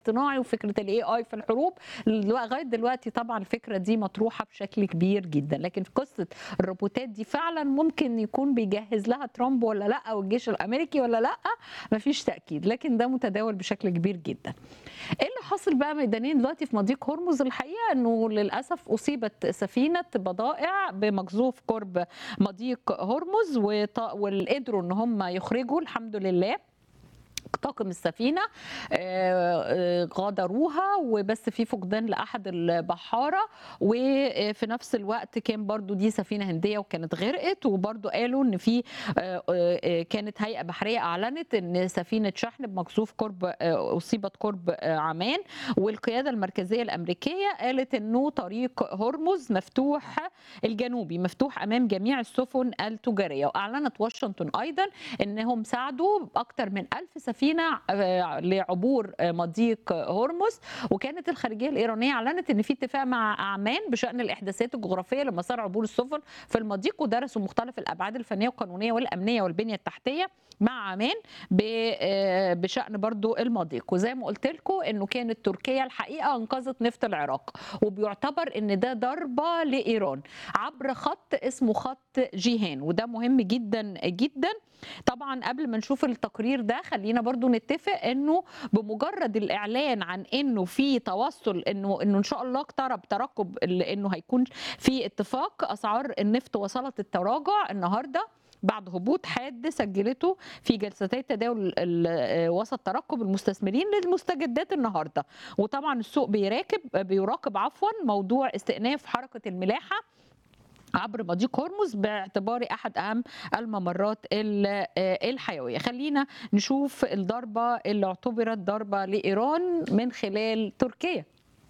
الاصطناعي وفكره الاي اي في الحروب لغايه دلوقتي طبعا الفكره دي مطروحه بشكل كبير جدا لكن في قصه الروبوتات دي فعلا ممكن يكون بيجهز لها ترامب ولا لا او الجيش الامريكي ولا لا مفيش تاكيد لكن ده متداول بشكل كبير جدا ايه اللي حاصل بقى ميدانيا دلوقتي في مضيق هرمز الحقيقه انه للاسف اصيبت سفينه بضائع بمقذوف قرب مضيق هرمز وط- وقدروا ان هم يخرجوا الحمد لله طاقم السفينه آه، آه، غادروها وبس في فقدان لاحد البحاره وفي نفس الوقت كان برضو دي سفينه هنديه وكانت غرقت وبرضو قالوا ان في آه، آه، كانت هيئه بحريه اعلنت ان سفينه شحن بمقذوف قرب آه، اصيبت قرب آه، عمان والقياده المركزيه الامريكيه قالت انه طريق هرمز مفتوح الجنوبي مفتوح امام جميع السفن التجاريه واعلنت واشنطن ايضا انهم ساعدوا اكثر من ألف سفينه آه، لعبور آه، مضيق هرمز وكانت الخارجيه الايرانيه اعلنت ان في اتفاق مع عمان بشان الاحداثات الجغرافيه لمسار عبور السفن في المضيق ودرسوا مختلف الابعاد الفنيه والقانونيه والامنيه والبنيه التحتيه مع عمان ب- آه، بشان برضو المضيق وزي ما قلت لكم انه كانت تركيا الحقيقه انقذت نفط العراق وبيعتبر ان ده ضربه لايران عبر خط اسمه خط جيهان وده مهم جدا جدا طبعا قبل ما نشوف التقرير ده خلينا برضو نتفق انه بمجرد الاعلان عن انه في توصل انه انه ان شاء الله اقترب ترقب ال- انه هيكون في اتفاق اسعار النفط وصلت التراجع النهارده بعد هبوط حاد سجلته في جلستي تداول ال- آه، وسط ترقب المستثمرين للمستجدات النهارده وطبعا السوق بيراكب بيراقب عفوا موضوع استئناف حركه الملاحه عبر مضيق هرمز باعتباره احد اهم الممرات ال- آه، الحيويه خلينا نشوف الضربه اللي اعتبرت ضربه لايران من خلال تركيا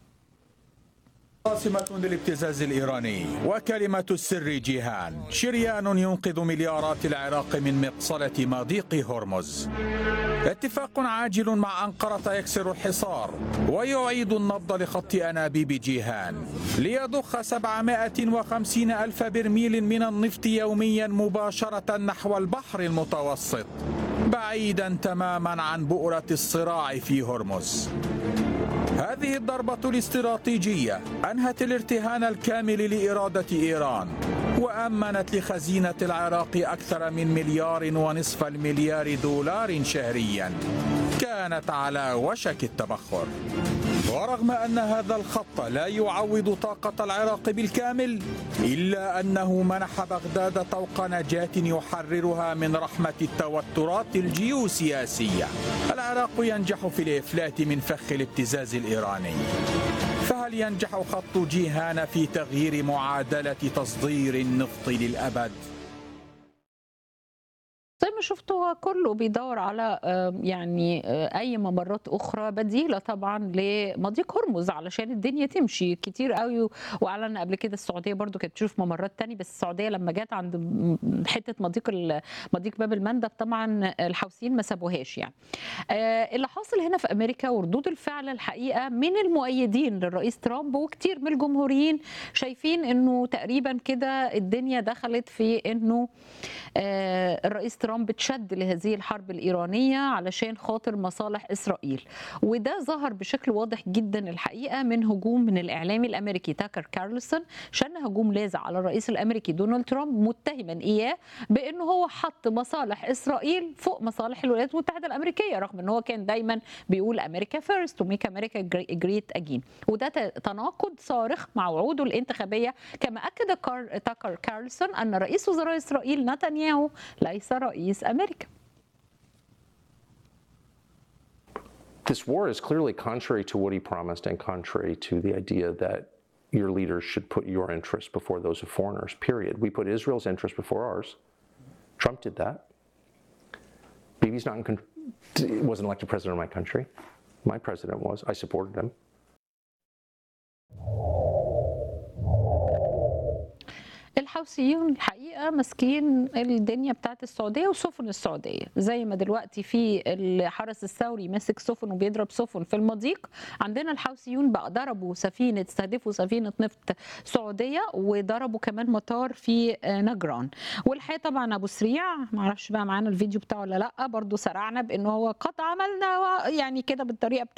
عاصمة للابتزاز الإيراني وكلمة السر جيهان شريان ينقذ مليارات العراق من مقصلة مضيق هرمز اتفاق عاجل مع أنقرة يكسر الحصار ويعيد النبض لخط أنابيب جيهان ليضخ 750 ألف برميل من النفط يوميا مباشرة نحو البحر المتوسط بعيدا تماما عن بؤرة الصراع في هرمز هذه الضربة الاستراتيجية أنهت الارتهان الكامل لإرادة إيران وأمنت لخزينة العراق أكثر من مليار ونصف المليار دولار شهريا كانت على وشك التبخر ورغم أن هذا الخط لا يعوض طاقة العراق بالكامل إلا أنه منح بغداد طوق نجاة يحررها من رحمة التوترات الجيوسياسية العراق ينجح في الإفلات من فخ الابتزاز الإيراني فهل ينجح خط جيهان في تغيير معادلة تصدير النفط للأبد؟ زي ما شفتوا هو كله بيدور على آه، يعني آه، اي ممرات اخرى بديله طبعا لمضيق هرمز علشان الدنيا تمشي كتير قوي واعلن قبل كده السعوديه برضو كانت بتشوف ممرات تاني بس السعوديه لما جت عند م- حته مضيق ال- مضيق باب المندب طبعا الحوثيين ما سابوهاش يعني آه، اللي حاصل هنا في امريكا وردود الفعل الحقيقه من المؤيدين للرئيس ترامب وكتير من الجمهوريين شايفين انه تقريبا كده الدنيا دخلت في انه آه، الرئيس ترامب اتشد لهذه الحرب الإيرانية علشان خاطر مصالح إسرائيل وده ظهر بشكل واضح جدا الحقيقة من هجوم من الإعلامي الأمريكي تاكر كارلسون شن هجوم لاذع على الرئيس الأمريكي دونالد ترامب متهما إياه بأنه هو حط مصالح إسرائيل فوق مصالح الولايات المتحدة الأمريكية رغم أنه هو كان دايما بيقول أمريكا فيرست وميك أمريكا جريت أجين وده ت- تناقض صارخ مع وعوده الانتخابية كما أكد كار... تاكر كارلسون أن رئيس وزراء إسرائيل نتنياهو ليس رئيس أمريكا This war is clearly contrary to what he promised and contrary to the idea that your leaders should put your interests before those of foreigners, period. We put Israel's interests before ours. Trump did that. Bibi's not in, con- wasn't elected president of my country. My president was. I supported him. الحوثيين الحقيقه ماسكين الدنيا بتاعت السعوديه وسفن السعوديه زي ما دلوقتي في الحرس الثوري ماسك سفن وبيضرب سفن في المضيق عندنا الحوثيون بقى ضربوا سفينه استهدفوا سفينه نفط سعوديه وضربوا كمان مطار في نجران والحقيقه طبعا ابو سريع ما اعرفش بقى معانا الفيديو بتاعه ولا لا برضو سرعنا بان هو قد عملنا يعني كده بالطريقه بتاعته